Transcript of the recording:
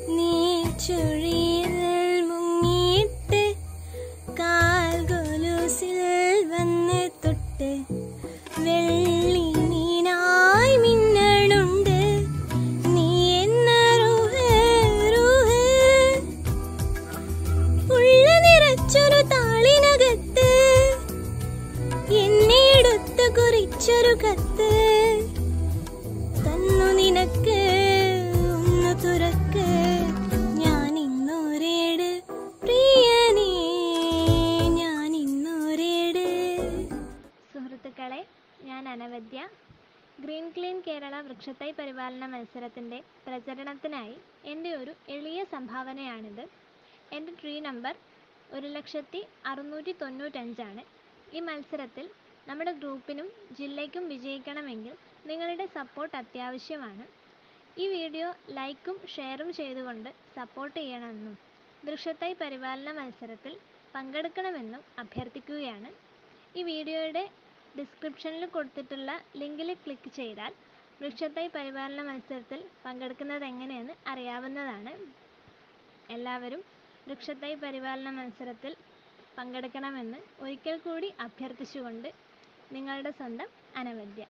നീച്ചുഴിയിൽ മുങ്ങിയിട്ട് കാൽ കൊലുസിൽ വന്ന് തൊട്ട് വെള്ളി മീനായി മിന്നലുണ്ട് നീ എന്ന റൂഹ് റൂഹ് ഉള്ള നിറച്ചൊരു താളിനകത്ത് എന്നെ എടുത്ത് കുറിച്ചൊരു കത്ത് തന്നു നിനക്ക് ഒന്ന് തുറക്ക് ഞാൻ ഇന്നൊരേട് പ്രിയനേ ഞാൻ ഇന്നൊരേട് സുഹൃത്തുക്കളെ ഞാൻ അനവദ്യ ഗ്രീൻ ക്ലീൻ കേരള വൃക്ഷത്തൈ പരിപാലന മത്സരത്തിൻ്റെ പ്രചരണത്തിനായി എൻ്റെ ഒരു എളിയ സംഭാവനയാണിത് എൻ്റെ ട്രീ നമ്പർ ഒരു ലക്ഷത്തി അറുന്നൂറ്റി തൊണ്ണൂറ്റഞ്ചാണ് ഈ മത്സരത്തിൽ നമ്മുടെ ഗ്രൂപ്പിനും ജില്ലയ്ക്കും വിജയിക്കണമെങ്കിൽ നിങ്ങളുടെ സപ്പോർട്ട് അത്യാവശ്യമാണ് ഈ വീഡിയോ ലൈക്കും ഷെയറും ചെയ്തുകൊണ്ട് സപ്പോർട്ട് ചെയ്യണമെന്നും വൃക്ഷത്തൈ പരിപാലന മത്സരത്തിൽ പങ്കെടുക്കണമെന്നും അഭ്യർത്ഥിക്കുകയാണ് ഈ വീഡിയോയുടെ ഡിസ്ക്രിപ്ഷനിൽ കൊടുത്തിട്ടുള്ള ലിങ്കിൽ ക്ലിക്ക് ചെയ്താൽ വൃക്ഷത്തൈ പരിപാലന മത്സരത്തിൽ പങ്കെടുക്കുന്നത് എങ്ങനെയെന്ന് അറിയാവുന്നതാണ് എല്ലാവരും വൃക്ഷത്തൈ പരിപാലന മത്സരത്തിൽ പങ്കെടുക്കണമെന്ന് ഒരിക്കൽ കൂടി അഭ്യർത്ഥിച്ചുകൊണ്ട് നിങ്ങളുടെ സ്വന്തം അനവദ്യ